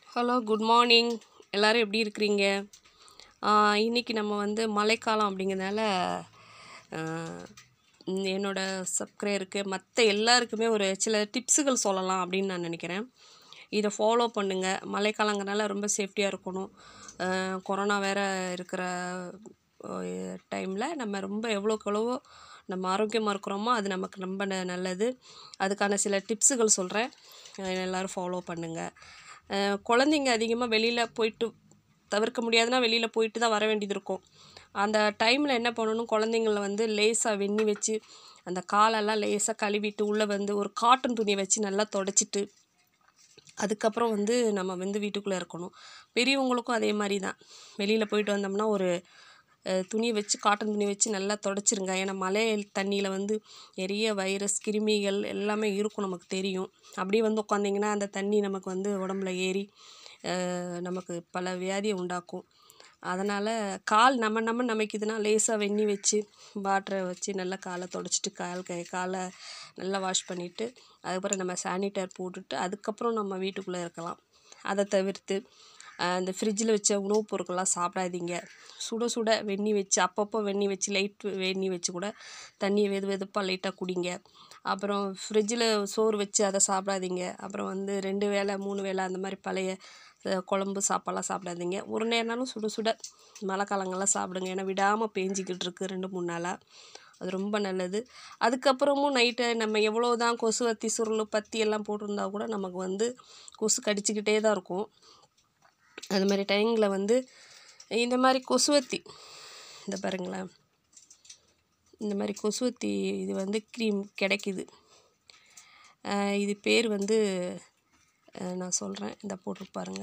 hello good morning எல்லோரும் எப்படி இருக்கிறீங்க இன்றைக்கி நம்ம வந்து மழைக்காலம் அப்படிங்கிறதுனால ஆஹ், ம், என்னோட சப்ஸ்கிரைபருக்கு மற்ற எல்லாருக்குமே ஒரு சில டிப்ஸுகள் சொல்லலாம் அப்படின்னு நான் நினைக்கிறேன் இதை ஃபாலோ பண்ணுங்கள் மழைக்காலங்கிறனால ரொம்ப சேஃப்டியாக இருக்கணும் ஆஹ், கொரோனா வேறு இருக்கிற டைமில் நம்ம ரொம்ப எவ்வளோக்கு எவ்வளவோ நம்ம ஆரோக்கியமாக இருக்கிறோமோ அது நமக்கு ரொம்ப ந- நல்லது அதுக்கான சில டிப்ஸுகள் சொல்கிறேன் எல்லோரும் ஃபாலோ பண்ணுங்கள் அஹ் குழந்தைங்க அதிகமாக வெளியில் போயிட்டு தவிர்க்க முடியாதுன்னா வெளியில் போயிட்டு தான் வர வேண்டியது இருக்கும் அந்த டைமில் என்ன பண்ணணும் குழந்தைங்கள வந்து லேசாக வெந்நி வச்சு அந்த காலெல்லாம் லேசாக கழுவிட்டு உள்ளே வந்து ஒரு காட்டன் துணியை வச்சு நல்லா தொடச்சிட்டு அதுக்கப்புறம் வந்து நம்ம வந்து வீட்டுக்குள்ளே இருக்கணும் பெரியவங்களுக்கும் அதே மாதிரி தான் வெளியில் போயிட்டு வந்தோம்னா ஒரு அஹ், துணியை வச்சு காட்டன் துணி வச்சு நல்லா தொடச்சிருங்க ஏன்னா மழை தண்ணியில் வந்து நிறைய வைரஸ் கிருமிகள் எல்லாமே இருக்கும் நமக்கு தெரியும் அப்படியே வந்து உட்காந்திங்கன்னா அந்த தண்ணி நமக்கு வந்து உடம்புல ஏறி அஹ், நமக்கு பல வியாதியை உண்டாக்கும் அதனால் கால் நம்ம நம்ம நமைக்குதுன்னா லேசாக வெந்நி வச்சு வாட்டரை வச்சு நல்லா காலை தொடச்சிட்டு கால் கை காலை நல்லா வாஷ் பண்ணிவிட்டு அதுக்கப்புறம் நம்ம சானிடைர் போட்டுட்டு அதுக்கப்புறம் நம்ம வீட்டுக்குள்ளே இருக்கலாம் அதை தவிர்த்து அஹ், இந்த ஃப்ரிட்ஜில் வச்ச உணவுப் பொருட்கள்லாம் சாப்பிடாதீங்க சுட சுட வெந்நி வச்சு அப்பப்போ வெந்நி வச்சு லைட் வெந்நி வச்சு கூட தண்ணியை வெது வெதுப்பாக லைட்டாக குடிங்க அப்புறம் ஃப்ரிட்ஜில் சோறு வச்சு அதை சாப்பிடாதீங்க அப்புறம் வந்து ரெண்டு வேளை மூணு வேளை அந்த மாதிரி பழைய அஹ், குழம்பு சாப்பாடெல்லாம் சாப்பிடாதீங்க ஒரு நேரம்னாலும் சுட சுட மழை காலங்கள்லாம் சாப்பிடுங்க ஏன்னா விடாமல் பேஞ்சிக்கிட்டு இருக்கு ரெண்டு மூணு நாளாக அது ரொம்ப நல்லது அதுக்கப்புறமும் நைட்டு நம்ம எவ்வளோ தான் கொசுவத்தி சுருள் பத்தி எல்லாம் போட்டிருந்தா கூட நமக்கு வந்து கொசு கடிச்சிக்கிட்டே தான் இருக்கும் அது மாதிரி டைமில் வந்து இந்த மாதிரி கொசுவத்தி இந்த பாருங்களேன் இந்த மாதிரி கொசுவத்தி இது வந்து க்ரீம் கிடைக்குது அஹ் இது பேர் வந்து அஹ் நான் சொல்கிறேன் இந்த போட்டு பாருங்க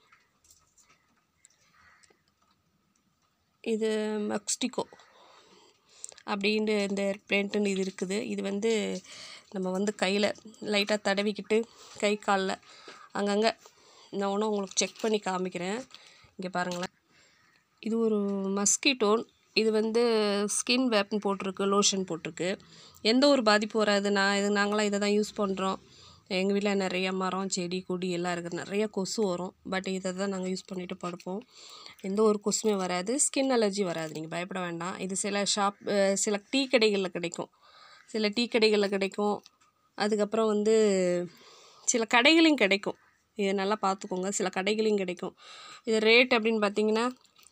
இது மெக்ஸ்டிகோ அப்படின்ட்டு இந்த பிளேண்ட்டுன்னு இது இருக்குது இது வந்து நம்ம வந்து கையில் லைட்டாக தடவிக்கிட்டு கை காலில் அங்கங்கே நான் ஒன்றும் உங்களுக்கு செக் பண்ணி காமிக்கிறேன் இங்கே பாருங்களேன் இது ஒரு மஸ்கிட்டோன் இது வந்து ஸ்கின் வேப்னு போட்டிருக்கு லோஷன் போட்டிருக்கு எந்த ஒரு பாதிப்பு வராது நான் இது நாங்களாம் இதை தான் யூஸ் பண்ணுறோம் எங்கள் வீட்டில் நிறைய மரம் செடி கொடி எல்லாம் இருக்குது நிறைய கொசு வரும் பட் இதை தான் நாங்கள் யூஸ் பண்ணிட்டு படுப்போம் எந்த ஒரு கொசுமே வராது ஸ்கின் அலர்ஜி வராது நீங்கள் பயப்பட வேண்டாம் இது சில ஷாப் அஹ் சில டீ கடைகளில் கிடைக்கும் சில டீ கடைகளில் கிடைக்கும் அதுக்கப்புறம் வந்து சில கடைகளையும் கிடைக்கும் இது நல்லா பார்த்துக்கோங்க சில கடைகளையும் கிடைக்கும் இது ரேட் அப்படின்னு பார்த்தீங்கன்னா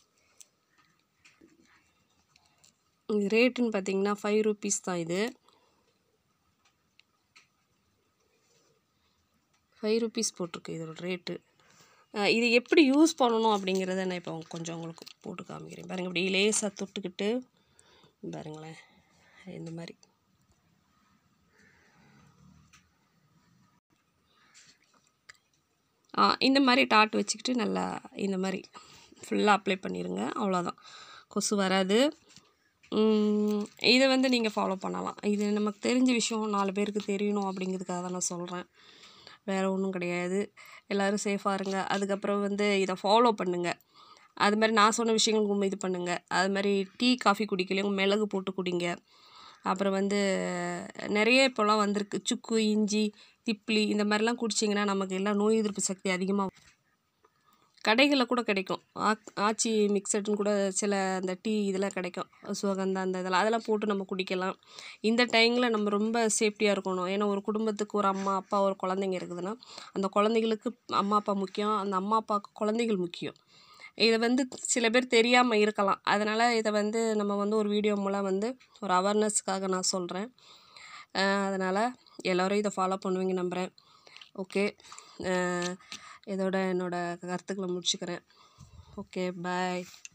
இது ரேட்டுன்னு பார்த்தீங்கன்னா ஃபைவ் ருபீஸ் தான் இது ஃபைவ் ருபீஸ் போட்டிருக்கு இதோட ரேட்டு இது எப்படி யூஸ் பண்ணணும் அப்படிங்கிறத நான் இப்போ கொஞ்சம் உங்களுக்கு போட்டு காமிக்கிறேன் பாருங்கள் இப்படி லேசாக தொட்டுக்கிட்டு பாருங்களேன் இந்த மாதிரி ஆ, இந்த மாதிரி டாட் வச்சுக்கிட்டு நல்லா இந்த மாதிரி ஃபுல்லாக அப்ளை பண்ணிடுங்க அவ்வளோதான் கொசு வராது உம், இதை வந்து நீங்கள் ஃபாலோ பண்ணலாம் இது நமக்கு தெரிஞ்ச விஷயம் நாலு பேருக்கு தெரியணும் அப்படிங்கிறதுக்காக தான் நான் சொல்கிறேன் வேறு ஒன்றும் கிடையாது எல்லோரும் சேஃபாக இருங்க அதுக்கப்புறம் வந்து இதை ஃபாலோ பண்ணுங்கள் அது மாதிரி நான் சொன்ன விஷயங்களுக்கு இது பண்ணுங்கள் அது மாதிரி டீ காஃபி குடிக்கலையும் மிளகு போட்டு குடிங்க அப்புறம் வந்து நிறைய இப்போலாம் வந்திருக்கு சுக்கு இஞ்சி திப்ளி இந்த மாதிரிலாம் குடிச்சிங்கன்னா நமக்கு எல்லாம் நோய் எதிர்ப்பு சக்தி அதிகமாக கடைகளில் கூட கிடைக்கும் ஆக் ஆச்சி மிக்சட்னு கூட சில அந்த டீ இதெல்லாம் கிடைக்கும் சுகந்தா அந்த இதெல்லாம் அதெல்லாம் போட்டு நம்ம குடிக்கலாம் இந்த டைமில் நம்ம ரொம்ப சேஃப்டியாக இருக்கணும் ஏன்னா ஒரு குடும்பத்துக்கு ஒரு அம்மா அப்பா ஒரு குழந்தைங்க இருக்குதுன்னா அந்த குழந்தைகளுக்கு அம்மா அப்பா முக்கியம் அந்த அம்மா அப்பாவுக்கு குழந்தைகள் முக்கியம் இதை வந்து சில பேர் தெரியாமல் இருக்கலாம் அதனால் இதை வந்து நம்ம வந்து ஒரு வீடியோ மூலம் வந்து ஒரு அவேர்னஸ்க்காக நான் சொல்கிறேன் அதனால் எல்லோரும் இதை ஃபாலோ பண்ணுவீங்க நம்புகிறேன் ஓகே இதோட என்னோட கருத்துக்களை முடிச்சுக்கிறேன் ஓகே பாய்